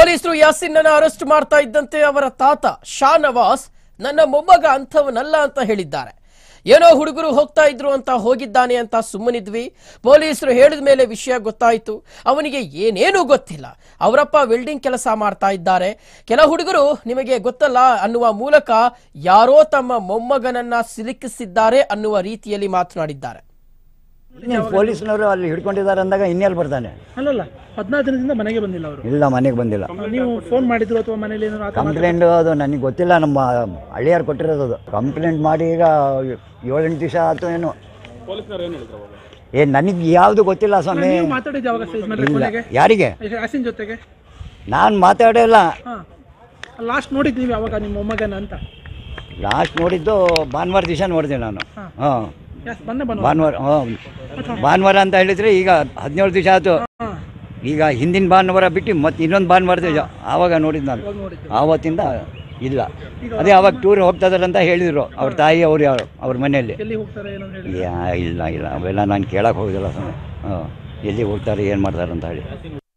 ಪೊಲೀಸರು ಯಾಸಿನ್ನನ್ನ ಅರೆಸ್ಟ್ ಮಾಡ್ತಾ ಇದ್ದಂತೆ ಅವರ ತಾತ ಶಾ ನವಾಸ್ ನನ್ನ ಮೊಮ್ಮಗ ಅಂಥವನಲ್ಲ ಅಂತ ಹೇಳಿದ್ದಾರೆ ಏನೋ ಹುಡುಗರು ಹೋಗ್ತಾ ಇದ್ರು ಅಂತ ಹೋಗಿದ್ದಾನೆ ಅಂತ ಸುಮ್ಮನಿದ್ವಿ ಪೊಲೀಸರು ಹೇಳಿದ ಮೇಲೆ ವಿಷಯ ಗೊತ್ತಾಯಿತು ಅವನಿಗೆ ಏನೇನೂ ಗೊತ್ತಿಲ್ಲ ಅವರಪ್ಪ ವೆಲ್ಡಿಂಗ್ ಕೆಲಸ ಮಾಡ್ತಾ ಇದ್ದಾರೆ ಕೆಲ ಹುಡುಗರು ನಿಮಗೆ ಗೊತ್ತಲ್ಲ ಅನ್ನುವ ಮೂಲಕ ಯಾರೋ ತಮ್ಮ ಮೊಮ್ಮಗನನ್ನ ಸಿಲುಕಿಸಿದ್ದಾರೆ ಅನ್ನುವ ರೀತಿಯಲ್ಲಿ ಮಾತನಾಡಿದ್ದಾರೆ ನೀವು ಪೊಲೀಸ್ನವರು ಅಲ್ಲಿ ಹಿಡ್ಕೊಂಡಿದ್ದಾರೆ ಅಂದಾಗ ಇನ್ನೆಲ್ಲಿ ಬರ್ತಾನೆ ಅಲ್ಲಲ್ಲ ಹದಿನಾರು ದಿನದಿಂದ ಮನೆಗೆ ಬಂದಿಲ್ಲ ಅವರು ಇಲ್ಲ ಮನೆಗೆ ಬಂದಿಲ್ಲ ನೀವು ಫೋನ್ ಮಾಡಿದ್ರು ಅಥವಾ ಮನೇಲಿ ಏನಾದ್ರು ಆತ ಕಂಪ್ಲೇಂಟ್ ಅದು ನನಗೆ ಗೊತ್ತಿಲ್ಲ ನಮ್ಮ ಹಳ್ಳಿಯಾರು ಕೊಟ್ಟಿರೋದು ಅದು ಕಂಪ್ಲೇಂಟ್ ಮಾಡಿ ಈಗ ಏಳೆಂಟು ದಿವಸ ಆಯ್ತು ಏನು ಏ ನನಗೆ ಯಾವುದು ಗೊತ್ತಿಲ್ಲ ಸ್ವಾಮಿ ನೀವು ಮಾತಾಡಿದ್ದು ಯಾವಾಗ ಸ್ಟೇಜ್ ಮೇಲೆ ಇಲ್ಲ ಕೊನೆಗೆ ಯಾರಿಗೆ ಯಾಸಿನ್ ಜೊತೆಗೆ ನಾನು ಮಾತಾಡೇ ಇಲ್ಲ ಹಾ ಲಾಸ್ಟ್ ನೋಡಿದ್ದು ನೀವು ಯಾವಾಗ ನಿಮ್ಮ ಮೊಮ್ಮಗನ ಅಂತ ಲಾಸ್ಟ್ ನೋಡಿದ್ದು ಭಾನುವಾರ ದಿವಸ ನೋಡಿದೆ ನಾನು ಹಾಂ ಯಾಸ್ ಮೊನ್ನೆ ಬಂದು ಭಾನುವಾರ ಹಾಂ ಭಾನುವಾರ ಅಂತ ಹೇಳಿದರೆ ಈಗ ಹದಿನೇಳು ದಿವಸ ಆಯಿತು ಹಾ ಈಗ ಹಿಂದಿನ ಭಾನುವಾರ ಬಿಟ್ಟು ಮತ್ತೆ ಇನ್ನೊಂದು ಭಾನುವಾರ ದಿವಸ ಆವಾಗ ನೋಡಿದ್ದು ನಾನು ಇವಾಗ ನೋಡಿದ್ದು ಆವತ್ತಿಂದ ಇಲ್ಲ ಅದೇ ಅವಾಗ ಟೂರ್ ಹೋಗ್ತಾ ಇದಾರೆ ಅಂತ ಹೇಳಿದರು ಅವ್ರ ತಾಯಿ ಅವ್ರು ಯಾರು ಅವ್ರ ಮನೆಯಲ್ಲಿ ಎಲ್ಲಿ ಹೋಗ್ತಾರೆ ಏನಂತ ಹೇಳಿ ಯಾ ಇಲ್ಲ ಇಲ್ಲ ಅವೆಲ್ಲ ನಾನು ಕೇಳಕ್ಕೆ ಹೋಗೋದಿಲ್ಲ ಸ್ವಾಮಿ ಹಾಂ ಎಲ್ಲಿ ಹೋಗ್ತಾರೆ ಏನು ಮಾಡ್ತಾರೆ ಅಂತ ಹೇಳಿ